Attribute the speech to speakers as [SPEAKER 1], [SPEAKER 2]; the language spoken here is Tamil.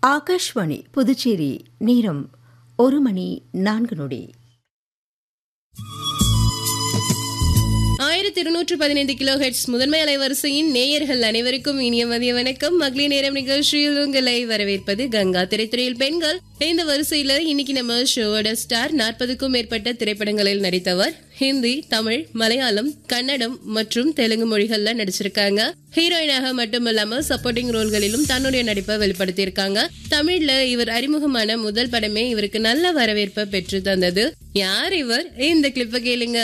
[SPEAKER 1] ஆகாஷ்வாணி புதுச்சேரி நேரம் ஒரு மணி நான்கு நொடி
[SPEAKER 2] ஆயிரத்தி இருநூற்று பதினைந்து கிலோ ஹெட்ஸ் முதன்மை அலைவரிசையின் நேயர்கள் அனைவருக்கும் இனிய மதிய வணக்கம் மகளிர் நேரம் நிகழ்ச்சியில் உங்களை வரவேற்பது கங்கா திரைத்துறையில் பெண்கள் இந்த வரிசையில இன்னைக்கு நம்ம ஷோவோட ஸ்டார் நாற்பதுக்கும் மேற்பட்ட திரைப்படங்களில் நடித்தவர் ஹிந்தி தமிழ் மலையாளம் கன்னடம் மற்றும் தெலுங்கு மொழிகள்ல நடிச்சிருக்காங்க ஹீரோயினாக மட்டுமல்லாம சப்போர்ட்டிங் ரோல்களிலும் தன்னுடைய நடிப்பை வெளிப்படுத்தியிருக்காங்க தமிழ்ல இவர் அறிமுகமான முதல் படமே இவருக்கு நல்ல வரவேற்பை பெற்று தந்தது யார் இவர் இந்த கிளிப்பை கேளுங்க